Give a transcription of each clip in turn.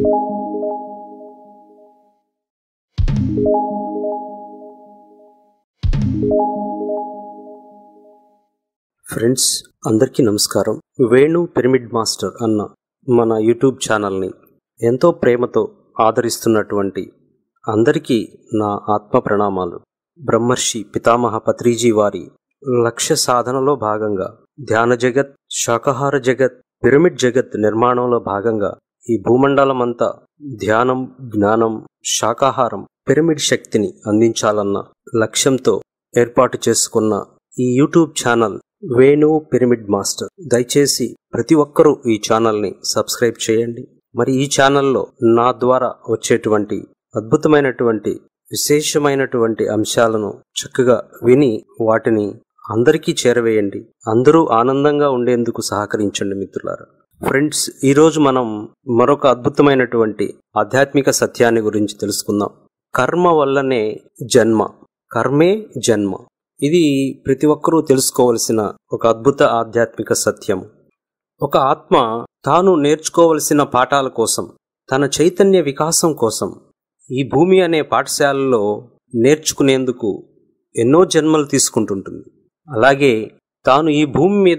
Friends అందరికీ నమస్కారం Venu pyramid master అన్న మన యూట్యూబ్ ఛానల్ని ఎంతో ప్రేమతో ఆదరిస్తున్నటువంటి అందరికీ నా ఆత్మ ప్రణామాలు బ్రహ్మర్షి పితామహ పత్రిజీ వారి లక్ష్య సాధనలో భాగంగా ధ్యాన జగత్ శాకాహార జగత్ పిరమిడ్ జగత్ నిర్మాణంలో భాగంగా ఈ భూమండలం అంతా ధ్యానం జ్ఞానం శాకాహారం పిరమిడ్ శక్తిని అందించాలన్న లక్ష్యంతో ఏర్పాటు చేసుకున్న ఈ YouTube channel Venu pyramid master దయచేసి ప్రతి ఒక్కరూ ఈ ఛానల్ని సబ్స్క్రైబ్ చేయండి మరి ఈ ఛానల్లో నా ద్వారా వచ్చేటువంటి అద్భుతమైనటువంటి విశేషమైనటువంటి అంశాలను చక్కగా విని వాటిని అందరికీ చేరవేయండి అందరూ ఆనందంగా ఉండేందుకు సహకరించండి మిత్రులారా ఫ్రెండ్స్ ఈరోజు మనం మరొక అద్భుతమైనటువంటి ఆధ్యాత్మిక సత్యాన్ని గురించి తెలుసుకుందాం కర్మ వల్లనే జన్మ కర్మే జన్మ ఇది ప్రతి ఒక్కరూ తెలుసుకోవలసిన ఒక అద్భుత ఆధ్యాత్మిక సత్యం ఒక ఆత్మ తాను నేర్చుకోవలసిన పాఠాల కోసం తన చైతన్య వికాసం కోసం ఈ భూమి అనే పాఠశాలలో నేర్చుకునేందుకు ఎన్నో జన్మలు తీసుకుంటుంటుంది అలాగే తాను ఈ భూమి మీద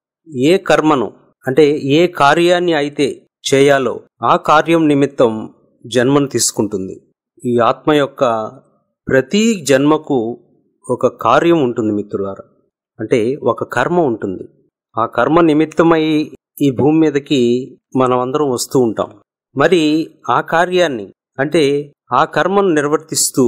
ఏ కర్మను అంటే ఏ కార్యాన్ని అయితే చేయాలో ఆ కార్యం నిమిత్తం జన్మను తీసుకుంటుంది ఈ ఆత్మ యొక్క ప్రతి జన్మకు ఒక కార్యం ఉంటుంది మిత్రులారా అంటే ఒక కర్మ ఉంటుంది ఆ కర్మ నిమిత్తమై ఈ భూమి మీదకి మనం అందరం వస్తూ ఉంటాం మరి ఆ కార్యాన్ని అంటే ఆ కర్మను నిర్వర్తిస్తూ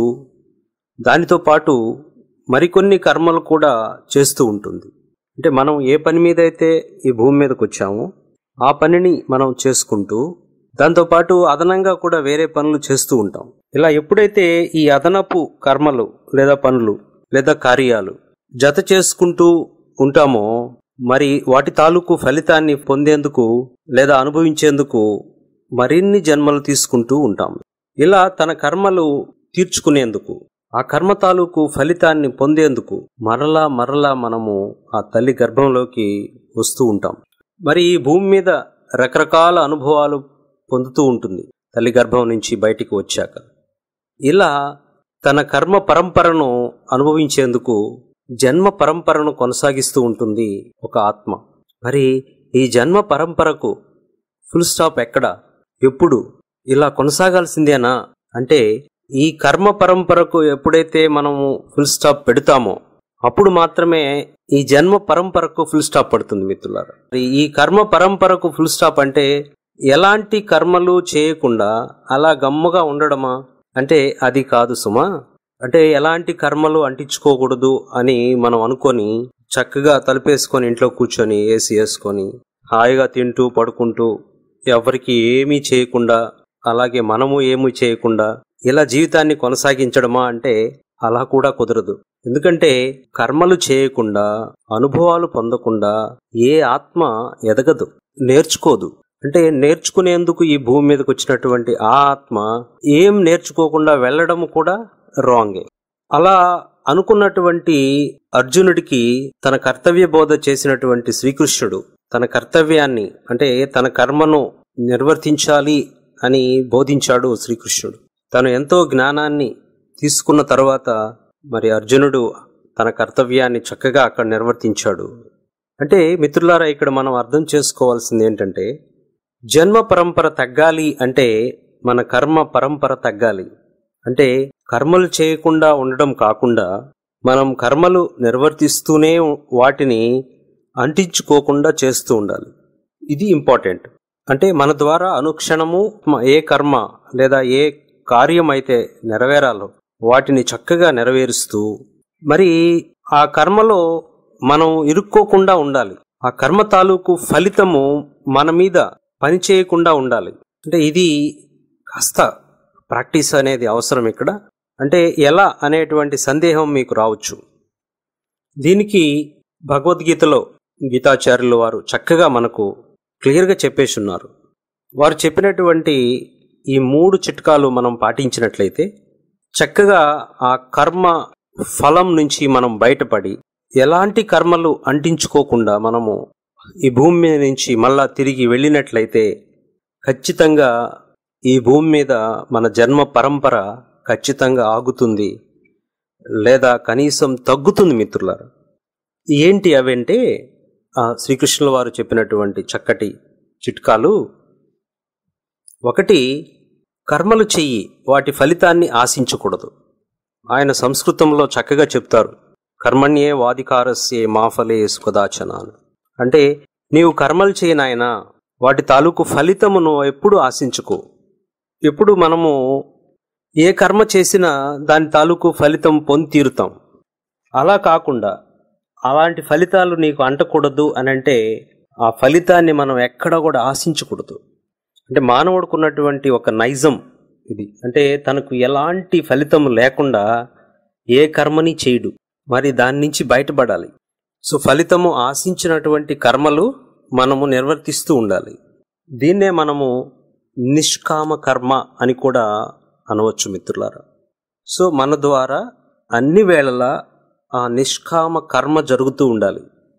దానితో పాటు మరికొన్ని కర్మలు కూడా చేస్తూ ఉంటుంది అంటే మనం ఏ పని మీద అయితే ఈ భూమి మీదకి వచ్చామో ఆ పనిని మనం చేసుకుంటూ దాంతోపాటు అదనంగా కూడా వేరే పనులు చేస్తూ ఉంటాం ఇలా ఎప్పుడైతే ఈ అదనపు కర్మలు లేదా పనులు లేదా కార్యాలు జత చేసుకుంటూ ఉంటామో మరి వాటి తాలూకు ఫలితాన్ని పొందేందుకు లేదా అనుభవించేందుకు మరిన్ని జన్మలు తీసుకుంటూ ఉంటాం ఇలా తన కర్మలు తీర్చుకునేందుకు ఆ కర్మ తాలూకు ఫలితాన్ని పొందేందుకు మరలా మరలా మనము ఆ తల్లి గర్భంలోకి వస్తూ ఉంటాం మరి ఈ భూమి మీద రకరకాల అనుభవాలు పొందుతూ ఉంటుంది తల్లి గర్భం నుంచి బయటికి వచ్చాక ఇలా తన కర్మ పరంపరను అనుభవించేందుకు జన్మ పరంపరను కొనసాగిస్తూ ఉంటుంది ఒక ఆత్మ మరి ఈ జన్మ పరంపరకు ఫుల్ స్టాప్ ఎక్కడ ఎప్పుడు ఇలా కొనసాగాల్సిందేనా అంటే ఈ కర్మ పరంపరకు ఎప్పుడైతే మనము ఫుల్ స్టాప్ పెడతామో అప్పుడు మాత్రమే ఈ జన్మ పరంపరకు ఫుల్ స్టాప్ పడుతుంది మిత్రులారా ఈ కర్మ పరంపరకు ఫుల్ స్టాప్ అంటే ఎలాంటి కర్మలు చేయకుండా అలా గమ్మగా ఉండడమా అంటే అది కాదు సుమా అంటే ఎలాంటి కర్మలు అంటించుకోకూడదు అని మనం అనుకొని చక్కగా తలుపేసుకొని ఇంట్లో కూర్చొని ఏసీ వేసుకొని హాయిగా తింటూ పడుకుంటూ ఎవరికి ఏమీ చేయకుండా అలాగే మనము ఏమీ చేయకుండా ఇలా జీవితాన్ని కొనసాగించడమా అంటే అలా కూడా కుదరదు ఎందుకంటే కర్మలు చేయకుండా అనుభవాలు పొందకుండా ఏ ఆత్మ ఎదగదు నేర్చుకోదు అంటే నేర్చుకునేందుకు ఈ భూమి మీదకి వచ్చినటువంటి ఆ ఆత్మ ఏం నేర్చుకోకుండా వెళ్ళడం కూడా రాంగే అలా అనుకున్నటువంటి అర్జునుడికి తన కర్తవ్య బోధ చేసినటువంటి శ్రీకృష్ణుడు తన కర్తవ్యాన్ని అంటే తన కర్మను నిర్వర్తించాలి అని బోధించాడు శ్రీకృష్ణుడు తను ఎంతో జ్ఞానాన్ని తీసుకున్న తర్వాత మరి అర్జునుడు తన కర్తవ్యాన్ని చక్కగా అక్కడ నిర్వర్తించాడు అంటే మిత్రులారా ఇక్కడ మనం అర్థం చేసుకోవాల్సింది ఏంటంటే జన్మ పరంపర తగ్గాలి అంటే మన కర్మ పరంపర తగ్గాలి అంటే కర్మలు చేయకుండా ఉండడం కాకుండా మనం కర్మలు నిర్వర్తిస్తూనే వాటిని అంటించుకోకుండా చేస్తూ ఉండాలి ఇది ఇంపార్టెంట్ అంటే మన ద్వారా అనుక్షణము ఏ కర్మ లేదా ఏ కార్యం అయితే నెరవేరాలో వాటిని చక్కగా నెరవేరుస్తూ మరి ఆ కర్మలో మనం ఇరుక్కోకుండా ఉండాలి ఆ కర్మ తాలూకు ఫలితము మన మీద పని చేయకుండా ఉండాలి అంటే ఇది కాస్త ప్రాక్టీస్ అనేది అవసరం ఇక్కడ అంటే ఎలా అనేటువంటి సందేహం మీకు రావచ్చు దీనికి భగవద్గీతలో గీతాచార్యులు వారు చక్కగా మనకు క్లియర్గా చెప్పేసి ఉన్నారు వారు చెప్పినటువంటి ఈ మూడు చిట్కాలు మనం పాటించినట్లయితే చక్కగా ఆ కర్మ ఫలం నుంచి మనం బయటపడి ఎలాంటి కర్మలు అంటించుకోకుండా మనము ఈ భూమి మీద నుంచి మళ్ళా తిరిగి వెళ్ళినట్లయితే ఖచ్చితంగా ఈ భూమి మీద మన జన్మ పరంపర ఖచ్చితంగా ఆగుతుంది లేదా కనీసం తగ్గుతుంది మిత్రులారా ఏంటి అవంటే ఆ శ్రీకృష్ణుల వారు చెప్పినటువంటి చక్కటి చిట్కాలు ఒకటి కర్మలు చెయ్యి వాటి ఫలితాన్ని ఆశించకూడదు ఆయన సంస్కృతంలో చక్కగా చెప్తారు కర్మణ్యే వాదికారస్యే మాఫలే సుఖదాచన అని. అంటే నీవు కర్మలు చేయి నాయనా వాటి తాలూకు ఫలితమును ఎప్పుడు ఆశించుకో ఎప్పుడు మనము ఏ కర్మ చేసినా దాని తాలూకు ఫలితం పొంది తీరుతాం అలా కాకుండా అలాంటి ఫలితాలు నీకు అంటకూడదు అని అంటే ఆ ఫలితాన్ని మనం ఎక్కడ కూడా ఆశించకూడదు అంటే మానవుడికి ఉన్నటువంటి ఒక నైజం ఇది అంటే తనకు ఎలాంటి ఫలితం లేకుండా ఏ కర్మని చేయడు మరి దాని నుంచి బయటపడాలి సో ఫలితము ఆశించినటువంటి కర్మలు మనము నిర్వర్తిస్తూ ఉండాలి దీన్నే మనము నిష్కామ కర్మ అని కూడా అనవచ్చు మిత్రులారా సో మన ద్వారా అన్ని వేళలా ఆ నిష్కామ కర్మ జరుగుతూ ఉండాలి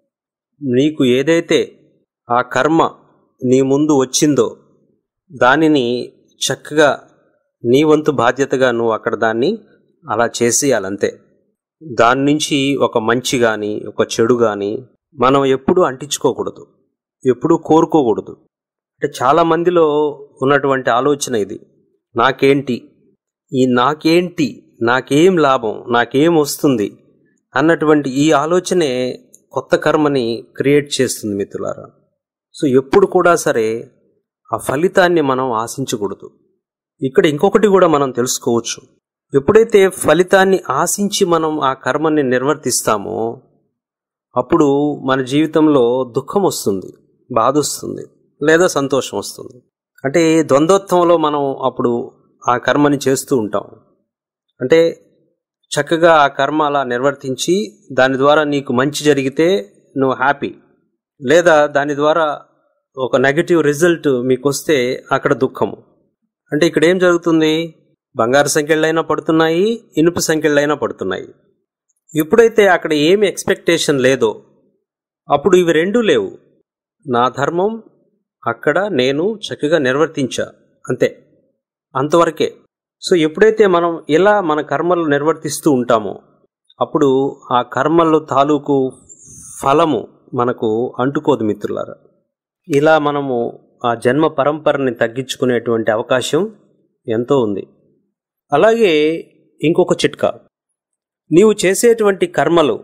నీకు ఏదైతే ఆ కర్మ నీ ముందు వచ్చిందో దానిని చక్కగా నీ వంతు బాధ్యతగా నువ్వు అక్కడ దాన్ని అలా చేసేయాలంతే దాని నుంచి ఒక మంచి కానీ ఒక చెడు కానీ మనం ఎప్పుడూ అంటించుకోకూడదు ఎప్పుడూ కోరుకోకూడదు అంటే చాలా మందిలో ఉన్నటువంటి ఆలోచన ఇది నాకేంటి ఈ నాకేంటి నాకేం లాభం నాకేం వస్తుంది అన్నటువంటి ఈ ఆలోచనే కొత్త కర్మని క్రియేట్ చేస్తుంది మిత్రులారా సో ఎప్పుడు కూడా సరే ఆ ఫలితాన్ని మనం ఆశించకూడదు ఇక్కడ ఇంకొకటి కూడా మనం తెలుసుకోవచ్చు ఎప్పుడైతే ఫలితాన్ని ఆశించి మనం ఆ కర్మని నిర్వర్తిస్తామో అప్పుడు మన జీవితంలో దుఃఖం వస్తుంది బాధ వస్తుంది లేదా సంతోషం వస్తుంది అంటే ద్వంద్వత్వంలో మనం అప్పుడు ఆ కర్మని చేస్తూ ఉంటాం అంటే చక్కగా ఆ కర్మ అలా నిర్వర్తించి దాని ద్వారా నీకు మంచి జరిగితే నువ్వు హ్యాపీ లేదా దాని ద్వారా ఒక నెగటివ్ రిజల్ట్ మీకు వస్తే అక్కడ దుఃఖము అంటే ఇక్కడ ఏం జరుగుతుంది బంగారు సంఖ్యలైనా పడుతున్నాయి ఇనుప సంఖ్యలైనా పడుతున్నాయి ఎప్పుడైతే అక్కడ ఏమి ఎక్స్పెక్టేషన్ లేదో అప్పుడు ఇవి రెండూ లేవు నా ధర్మం అక్కడ నేను చక్కగా నిర్వర్తించా అంతే అంతవరకే సో ఎప్పుడైతే మనం ఇలా మన కర్మలు నిర్వర్తిస్తూ ఉంటామో అప్పుడు ఆ కర్మలు తాలూకు ఫలము మనకు అంటుకోదు మిత్రులారా ఇలా మనము ఆ జన్మ పరంపరని తగ్గించుకునేటువంటి అవకాశం ఎంతో ఉంది అలాగే ఇంకొక చిట్కా నీవు చేసేటువంటి కర్మలు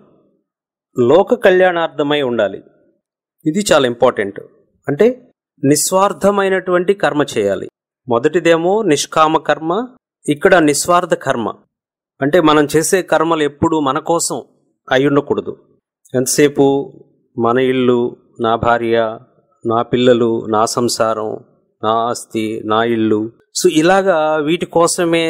లోక కళ్యాణార్థమై ఉండాలి ఇది చాలా ఇంపార్టెంట్ అంటే నిస్వార్థమైనటువంటి కర్మ చేయాలి మొదటిదేమో నిష్కామ కర్మ ఇక్కడ నిస్వార్థ కర్మ అంటే మనం చేసే కర్మలు ఎప్పుడు మన కోసం అయి ఉండకూడదు ఎంతసేపు మన ఇల్లు నా భార్య నా పిల్లలు నా సంసారం నా ఆస్తి నా ఇల్లు సో ఇలాగా వీటి కోసమే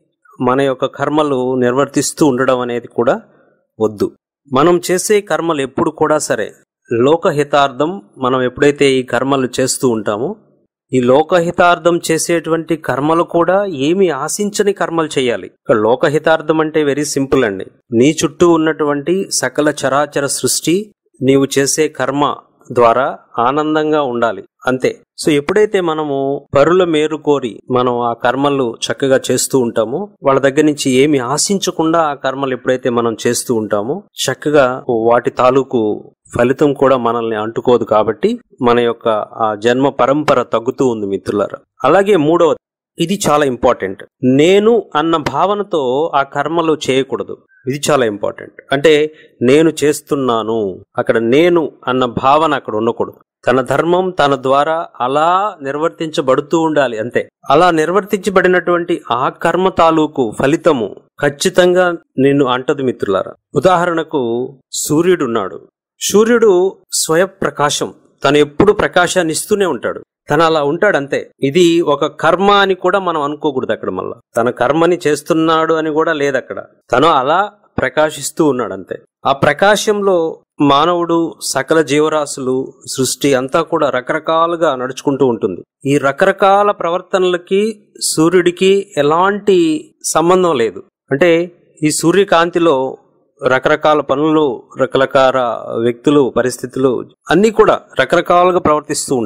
మన యొక్క కర్మలు నిర్వర్తిస్తూ ఉండడం అనేది కూడా వద్దు మనం చేసే కర్మలు ఎప్పుడు కూడా సరే లోకహితార్థం మనం ఎప్పుడైతే ఈ కర్మలు చేస్తూ ఉంటామో ఈ లోకహితార్థం చేసేటువంటి కర్మలు కూడా ఏమి ఆశించని కర్మలు చేయాలి ఇక్కడ లోకహితార్థం అంటే వెరీ సింపుల్ అండి నీ చుట్టూ ఉన్నటువంటి సకల చరాచర సృష్టి నీవు చేసే కర్మ ద్వారా ఆనందంగా ఉండాలి అంతే సో ఎప్పుడైతే మనము పరుల మేరు కోరి మనం ఆ కర్మలు చక్కగా చేస్తూ ఉంటామో వాళ్ళ దగ్గర నుంచి ఏమి ఆశించకుండా ఆ కర్మలు ఎప్పుడైతే మనం చేస్తూ ఉంటామో చక్కగా వాటి తాలూకు ఫలితం కూడా మనల్ని అంటుకోదు కాబట్టి మన యొక్క ఆ జన్మ పరంపర తగ్గుతూ ఉంది మిత్రులారా అలాగే మూడవది ఇది చాలా ఇంపార్టెంట్ నేను అన్న భావనతో ఆ కర్మలు చేయకూడదు ఇది చాలా ఇంపార్టెంట్ అంటే నేను చేస్తున్నాను అక్కడ నేను అన్న భావన అక్కడ ఉండకూడదు తన ధర్మం తన ద్వారా అలా నిర్వర్తించబడుతూ ఉండాలి అంతే అలా నిర్వర్తించబడినటువంటి ఆ కర్మ తాలూకు ఫలితము ఖచ్చితంగా నిన్ను అంటదు మిత్రులారా ఉదాహరణకు సూర్యుడున్నాడు సూర్యుడు స్వయప్రకాశం తను ఎప్పుడు ప్రకాశాన్ని ఇస్తూనే ఉంటాడు తను అలా ఉంటాడు అంతే ఇది ఒక కర్మ అని కూడా మనం అనుకోకూడదు అక్కడ మళ్ళా తన కర్మని చేస్తున్నాడు అని కూడా లేదు అక్కడ తను అలా ప్రకాశిస్తూ ఉన్నాడు అంతే ఆ ప్రకాశంలో మానవుడు సకల జీవరాశులు సృష్టి అంతా కూడా రకరకాలుగా నడుచుకుంటూ ఉంటుంది ఈ రకరకాల ప్రవర్తనలకి సూర్యుడికి ఎలాంటి సంబంధం లేదు అంటే ఈ సూర్యకాంతిలో రకరకాల పనులు రకరకాల వ్యక్తులు పరిస్థితులు అన్నీ కూడా రకరకాలుగా ప్రవర్తిస్తూ ఉంటారు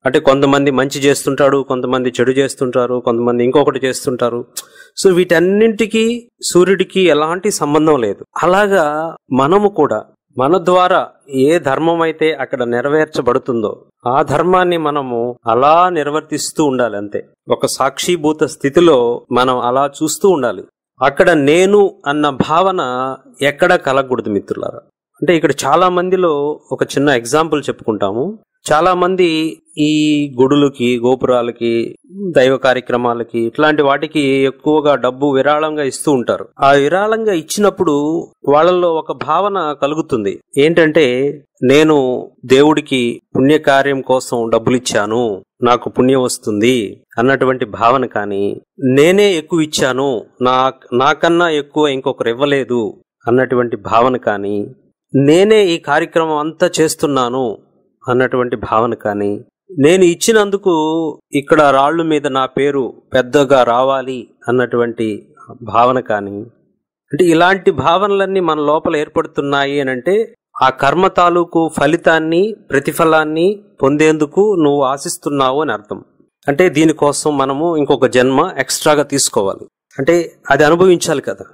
అంటే కొంతమంది మంచి చేస్తుంటాడు కొంతమంది చెడు చేస్తుంటారు కొంతమంది ఇంకొకటి చేస్తుంటారు సో వీటన్నింటికి సూర్యుడికి ఎలాంటి సంబంధం లేదు అలాగా మనము కూడా మన ద్వారా ఏ ధర్మం అయితే అక్కడ నెరవేర్చబడుతుందో ఆ ధర్మాన్ని మనము అలా నిర్వర్తిస్తూ ఉండాలి అంతే ఒక సాక్షిభూత స్థితిలో మనం అలా చూస్తూ ఉండాలి అక్కడ నేను అన్న భావన ఎక్కడ కలగకూడదు మిత్రులారా అంటే ఇక్కడ చాలా మందిలో ఒక చిన్న ఎగ్జాంపుల్ చెప్పుకుంటాము చాలా మంది ఈ గుడులకి గోపురాలకి దైవ కార్యక్రమాలకి ఇట్లాంటి వాటికి ఎక్కువగా డబ్బు విరాళంగా ఇస్తూ ఉంటారు ఆ విరాళంగా ఇచ్చినప్పుడు వాళ్ళల్లో ఒక భావన కలుగుతుంది ఏంటంటే నేను దేవుడికి పుణ్యకార్యం కోసం డబ్బులు ఇచ్చాను నాకు పుణ్యం వస్తుంది అన్నటువంటి భావన కానీ నేనే ఎక్కువ ఇచ్చాను నా నాకన్నా ఎక్కువ ఇంకొకరు ఇవ్వలేదు అన్నటువంటి భావన కానీ నేనే ఈ కార్యక్రమం అంతా చేస్తున్నాను అన్నటువంటి భావన కానీ నేను ఇచ్చినందుకు ఇక్కడ రాళ్ళు మీద నా పేరు పెద్దగా రావాలి అన్నటువంటి భావన కానీ అంటే ఇలాంటి భావనలన్నీ మన లోపల ఏర్పడుతున్నాయి అని అంటే ఆ కర్మ తాలూకు ఫలితాన్ని ప్రతిఫలాన్ని పొందేందుకు నువ్వు ఆశిస్తున్నావు అని అర్థం అంటే దీనికోసం మనము ఇంకొక జన్మ ఎక్స్ట్రాగా తీసుకోవాలి అంటే అది అనుభవించాలి కదా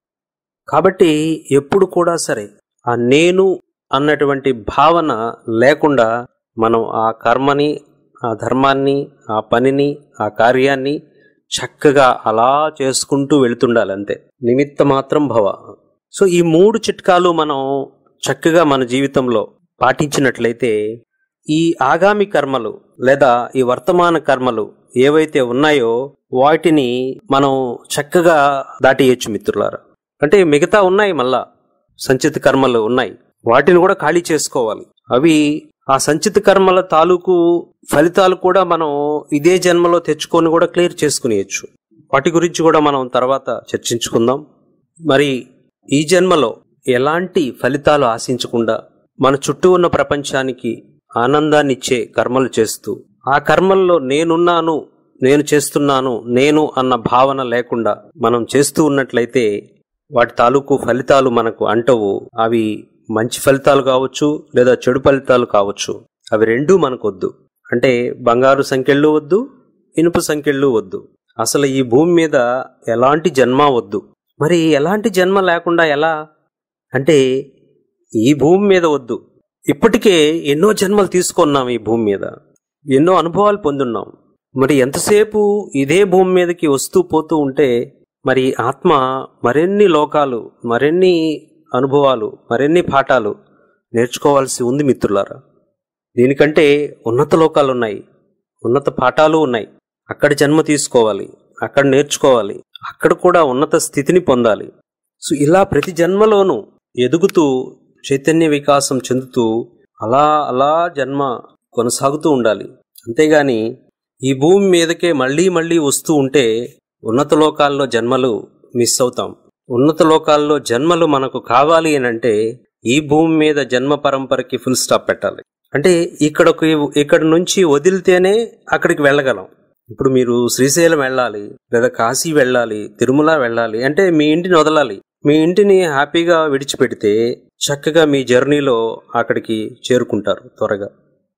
కాబట్టి ఎప్పుడు కూడా సరే ఆ నేను అన్నటువంటి భావన లేకుండా మనం ఆ కర్మని ఆ ధర్మాన్ని ఆ పనిని ఆ కార్యాన్ని చక్కగా అలా చేసుకుంటూ వెళుతుండాలి అంతే నిమిత్త మాత్రం భవ సో ఈ మూడు చిట్కాలు మనం చక్కగా మన జీవితంలో పాటించినట్లయితే ఈ ఆగామి కర్మలు లేదా ఈ వర్తమాన కర్మలు ఏవైతే ఉన్నాయో వాటిని మనం చక్కగా దాటియచ్చు మిత్రులారా అంటే మిగతా ఉన్నాయి మళ్ళా సంచిత కర్మలు ఉన్నాయి వాటిని కూడా ఖాళీ చేసుకోవాలి అవి ఆ సంచిత కర్మల తాలూకు ఫలితాలు కూడా మనం ఇదే జన్మలో తెచ్చుకొని కూడా క్లియర్ చేసుకునేయచ్చు వాటి గురించి కూడా మనం తర్వాత చర్చించుకుందాం మరి ఈ జన్మలో ఎలాంటి ఫలితాలు ఆశించకుండా మన చుట్టూ ఉన్న ప్రపంచానికి ఆనందాన్ని ఇచ్చే కర్మలు చేస్తూ ఆ కర్మల్లో నేనున్నాను నేను చేస్తున్నాను నేను అన్న భావన లేకుండా మనం చేస్తూ ఉన్నట్లయితే వాటి తాలూకు ఫలితాలు మనకు అంటవు అవి మంచి ఫలితాలు కావచ్చు లేదా చెడు ఫలితాలు కావచ్చు అవి రెండూ మనకొద్దు అంటే బంగారు సంఖ్యలు వద్దు ఇనుప సంఖ్యలు వద్దు అసలు ఈ భూమి మీద ఎలాంటి జన్మ వద్దు మరి ఎలాంటి జన్మ లేకుండా ఎలా అంటే ఈ భూమి మీద వద్దు ఇప్పటికే ఎన్నో జన్మలు తీసుకున్నాం ఈ భూమి మీద ఎన్నో అనుభవాలు పొందున్నాం మరి ఎంతసేపు ఇదే భూమి మీదకి వస్తూ పోతూ ఉంటే మరి ఆత్మ మరిన్ని లోకాలు మరిన్ని అనుభవాలు మరిన్ని పాఠాలు నేర్చుకోవాల్సి ఉంది మిత్రులారా దీనికంటే ఉన్నత లోకాలు ఉన్నాయి ఉన్నత పాఠాలు ఉన్నాయి అక్కడ జన్మ తీసుకోవాలి అక్కడ నేర్చుకోవాలి అక్కడ కూడా ఉన్నత స్థితిని పొందాలి సో ఇలా ప్రతి జన్మలోనూ ఎదుగుతూ చైతన్య వికాసం చెందుతూ అలా అలా జన్మ కొనసాగుతూ ఉండాలి అంతేగాని ఈ భూమి మీదకే మళ్ళీ మళ్ళీ వస్తూ ఉంటే ఉన్నత లోకాల్లో జన్మలు మిస్ అవుతాం ఉన్నత లోకాల్లో జన్మలు మనకు కావాలి అని అంటే ఈ భూమి మీద జన్మ పరంపరకి ఫుల్ స్టాప్ పెట్టాలి అంటే ఇక్కడకి ఇక్కడ నుంచి వదిలితేనే అక్కడికి వెళ్ళగలం ఇప్పుడు మీరు శ్రీశైలం వెళ్ళాలి లేదా కాశీ వెళ్ళాలి తిరుమల వెళ్ళాలి అంటే మీ ఇంటిని వదలాలి మీ ఇంటిని హ్యాపీగా విడిచిపెడితే చక్కగా మీ జర్నీలో అక్కడికి చేరుకుంటారు త్వరగా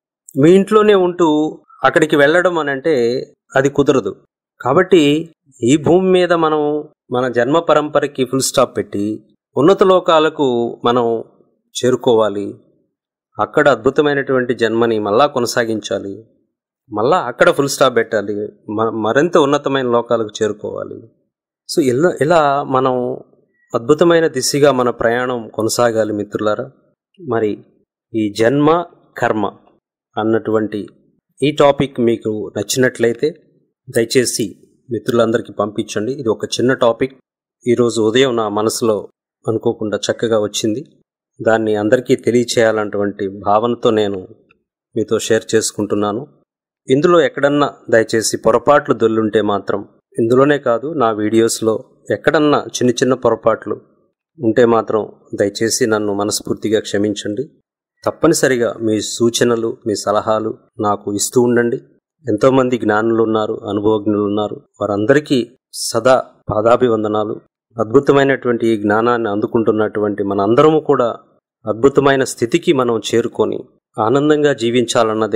మీ ఇంట్లోనే ఉంటూ అక్కడికి వెళ్ళడం అని అంటే అది కుదరదు కాబట్టి ఈ భూమి మీద మనం మన జన్మ పరంపరకి ఫుల్ స్టాప్ పెట్టి ఉన్నత లోకాలకు మనం చేరుకోవాలి అక్కడ అద్భుతమైనటువంటి జన్మని మళ్ళా కొనసాగించాలి మళ్ళా అక్కడ ఫుల్ స్టాప్ పెట్టాలి మ- మరింత ఉన్నతమైన లోకాలకు చేరుకోవాలి సో ఇలా ఇలా మనం అద్భుతమైన దిశగా మన ప్రయాణం కొనసాగాలి మిత్రులారా మరి ఈ జన్మ కర్మ అన్నటువంటి ఈ టాపిక్ మీకు నచ్చినట్లయితే దయచేసి మిత్రులందరికీ పంపించండి ఇది ఒక చిన్న టాపిక్ ఈరోజు ఉదయం నా మనసులో అనుకోకుండా చక్కగా వచ్చింది దాన్ని అందరికీ తెలియచేయాలన్నటువంటి భావనతో నేను మీతో షేర్ చేసుకుంటున్నాను ఇందులో ఎక్కడన్నా దయచేసి పొరపాట్లు దొల్లుంటే మాత్రం ఇందులోనే కాదు నా వీడియోస్లో ఎక్కడన్నా చిన్న చిన్న పొరపాట్లు ఉంటే మాత్రం దయచేసి నన్ను మనస్ఫూర్తిగా క్షమించండి తప్పనిసరిగా మీ సూచనలు మీ సలహాలు నాకు ఇస్తూ ఉండండి ఎంతోమంది జ్ఞానులు ఉన్నారు అనుభవజ్ఞులు ఉన్నారు వారందరికీ సదా పాదాభివందనాలు అద్భుతమైనటువంటి ఈ జ్ఞానాన్ని అందుకుంటున్నటువంటి మనందరము కూడా అద్భుతమైన స్థితికి మనం చేరుకొని ఆనందంగా జీవించాలన్నదే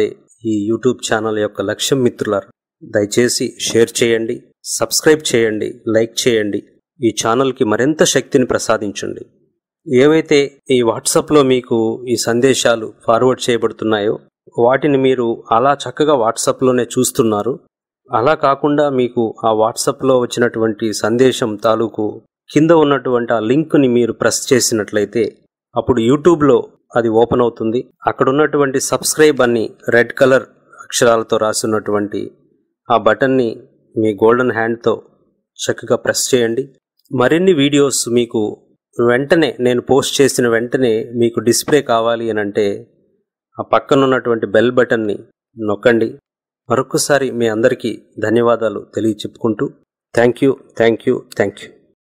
ఈ యూట్యూబ్ ఛానల్ యొక్క లక్ష్యం మిత్రులారా దయచేసి షేర్ చేయండి సబ్స్క్రైబ్ చేయండి లైక్ చేయండి ఈ ఛానల్కి మరింత శక్తిని ప్రసాదించండి ఏవైతే ఈ వాట్సాప్లో మీకు ఈ సందేశాలు ఫార్వర్డ్ చేయబడుతున్నాయో వాటిని మీరు అలా చక్కగా వాట్సాప్లోనే చూస్తున్నారు అలా కాకుండా మీకు ఆ వాట్సాప్లో వచ్చినటువంటి సందేశం తాలూకు కింద ఉన్నటువంటి ఆ లింక్ని మీరు ప్రెస్ చేసినట్లయితే అప్పుడు యూట్యూబ్లో అది ఓపెన్ అవుతుంది అక్కడ ఉన్నటువంటి సబ్స్క్రైబ్ అని రెడ్ కలర్ అక్షరాలతో రాసినటువంటి ఆ బటన్ని మీ గోల్డెన్ హ్యాండ్తో చక్కగా ప్రెస్ చేయండి మరిన్ని వీడియోస్ మీకు వెంటనే నేను పోస్ట్ చేసిన వెంటనే మీకు డిస్ప్లే కావాలి అని అంటే ఆ పక్కన ఉన్నటువంటి బెల్ బటన్ని నొక్కండి మరొకసారి మీ అందరికీ ధన్యవాదాలు తెలియచెప్పుకుంటూ thank you thank you thank you